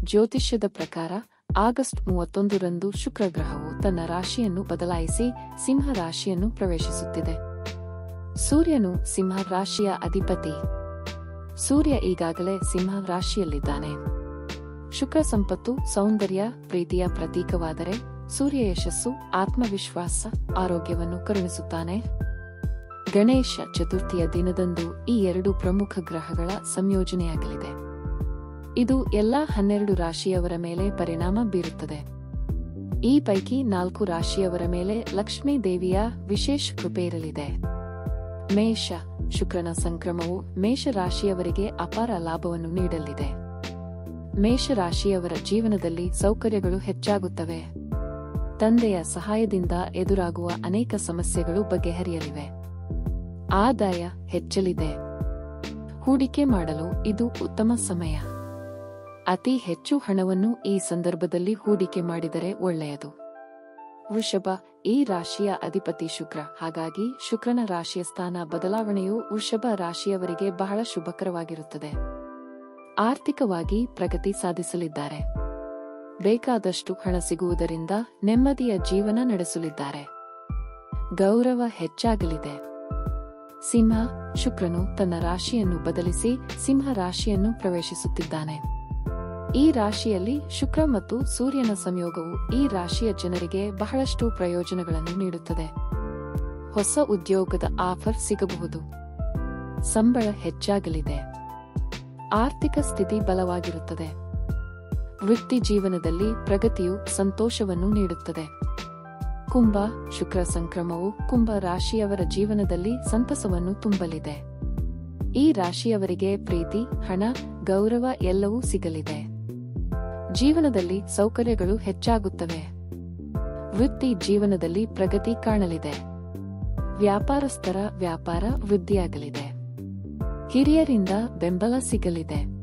ಜ್ಯೋತಿಷ್ಯದ ಪ್ರಕಾರ ಆಗಸ್ಟ್ ಮೂವತ್ತೊಂದರಂದು ಶುಕ್ರ ಗ್ರಹವು ತನ್ನ ರಾಶಿಯನ್ನು ಬದಲಾಯಿಸಿ ಸಿಂಹ ರಾಶಿಯನ್ನು ಪ್ರವೇಶಿಸುತ್ತಿದೆ ಸೂರ್ಯನು ಸಿಂಹ ರಾಶಿಯ ಅಧಿಪತಿ ಸೂರ್ಯ ಈಗಾಗಲೇ ಸಿಂಹ ರಾಶಿಯಲ್ಲಿದ್ದಾನೆ ಶುಕ್ರ ಸಂಪತ್ತು ಸೌಂದರ್ಯ ಪ್ರೀತಿಯ ಪ್ರತೀಕವಾದರೆ ಸೂರ್ಯ ಯಶಸ್ಸು ಆತ್ಮವಿಶ್ವಾಸ ಆರೋಗ್ಯವನ್ನು ಕರುಣಿಸುತ್ತಾನೆ ಗಣೇಶ ಚತುರ್ಥಿಯ ದಿನದಂದು ಈ ಎರಡು ಪ್ರಮುಖ ಗ್ರಹಗಳ ಸಂಯೋಜನೆಯಾಗಲಿದೆ ಇದು ಎಲ್ಲಾ ಹನ್ನೆರಡು ರಾಶಿಯವರ ಮೇಲೆ ಪರಿಣಾಮ ಬೀರುತ್ತದೆ ಈ ಪೈಕಿ ನಾಲ್ಕು ರಾಶಿಯವರ ಮೇಲೆ ಲಕ್ಷ್ಮೀ ದೇವಿಯ ವಿಶೇಷ ಕೃಪೆ ಇರಲಿದೆ ಮೇಷ ಶುಕ್ರನ ಸಂಕ್ರಮವು ಮೇಷ ರಾಶಿಯವರಿಗೆ ಅಪಾರ ಲಾಭವನ್ನು ನೀಡಲಿದೆ ಮೇಷ ರಾಶಿಯವರ ಜೀವನದಲ್ಲಿ ಸೌಕರ್ಯಗಳು ಹೆಚ್ಚಾಗುತ್ತವೆ ತಂದೆಯ ಸಹಾಯದಿಂದ ಎದುರಾಗುವ ಅನೇಕ ಸಮಸ್ಯೆಗಳು ಬಗೆಹರಿಯಲಿವೆ ಆದಾಯ ಹೆಚ್ಚಲಿದೆ ಹೂಡಿಕೆ ಮಾಡಲು ಇದು ಉತ್ತಮ ಸಮಯ ಅತಿ ಹೆಚ್ಚು ಹಣವನ್ನು ಈ ಸಂದರ್ಭದಲ್ಲಿ ಹೂಡಿಕೆ ಮಾಡಿದರೆ ಒಳ್ಳೆಯದು ವೃಷಭ ಈ ರಾಶಿಯ ಅಧಿಪತಿ ಶುಕ್ರ ಹಾಗಾಗಿ ಶುಕ್ರನ ರಾಶಿಯ ಸ್ಥಾನ ಬದಲಾವಣೆಯು ವೃಷಭ ರಾಶಿಯವರಿಗೆ ಬಹಳ ಶುಭಕರವಾಗಿರುತ್ತದೆ ಆರ್ಥಿಕವಾಗಿ ಪ್ರಗತಿ ಸಾಧಿಸಲಿದ್ದಾರೆ ಬೇಕಾದಷ್ಟು ಹಣ ಸಿಗುವುದರಿಂದ ನೆಮ್ಮದಿಯ ಜೀವನ ನಡೆಸಲಿದ್ದಾರೆ ಗೌರವ ಹೆಚ್ಚಾಗಲಿದೆ ಸಿಂಹ ಶುಕ್ರನು ತನ್ನ ರಾಶಿಯನ್ನು ಬದಲಿಸಿ ಸಿಂಹ ರಾಶಿಯನ್ನು ಪ್ರವೇಶಿಸುತ್ತಿದ್ದಾನೆ ಈ ರಾಶಿಯಲ್ಲಿ ಶುಕ್ರ ಮತ್ತು ಸೂರ್ಯನ ಸಂಯೋಗವು ಈ ರಾಶಿಯ ಜನರಿಗೆ ಬಹಳಷ್ಟು ಪ್ರಯೋಜನಗಳನ್ನು ನೀಡುತ್ತದೆ ಹೊಸ ಉದ್ಯೋಗದ ಆಫರ್ ಸಿಗಬಹುದು ಸಂಬಳ ಹೆಚ್ಚಾಗಲಿದೆ ಆರ್ಥಿಕ ಸ್ಥಿತಿ ಬಲವಾಗಿರುತ್ತದೆ ವೃತ್ತಿ ಜೀವನದಲ್ಲಿ ಪ್ರಗತಿಯು ಸಂತೋಷವನ್ನು ನೀಡುತ್ತದೆ ಕುಂಭ ಶುಕ್ರ ಸಂಕ್ರಮವು ಕುಂಭ ರಾಶಿಯವರ ಜೀವನದಲ್ಲಿ ಸಂತಸವನ್ನು ತುಂಬಲಿದೆ ಈ ರಾಶಿಯವರಿಗೆ ಪ್ರೀತಿ ಹಣ ಗೌರವ ಎಲ್ಲವೂ ಸಿಗಲಿದೆ ಜೀವನದಲ್ಲಿ ಸೌಕರ್ಯಗಳು ಹೆಚ್ಚಾಗುತ್ತವೆ ವೃತ್ತಿ ಜೀವನದಲ್ಲಿ ಪ್ರಗತಿ ಕಾಣಲಿದೆ ವ್ಯಾಪಾರಸ್ಥರ ವ್ಯಾಪಾರ ವೃದ್ಧಿಯಾಗಲಿದೆ ಹಿರಿಯರಿಂದ ಬೆಂಬಲ ಸಿಗಲಿದೆ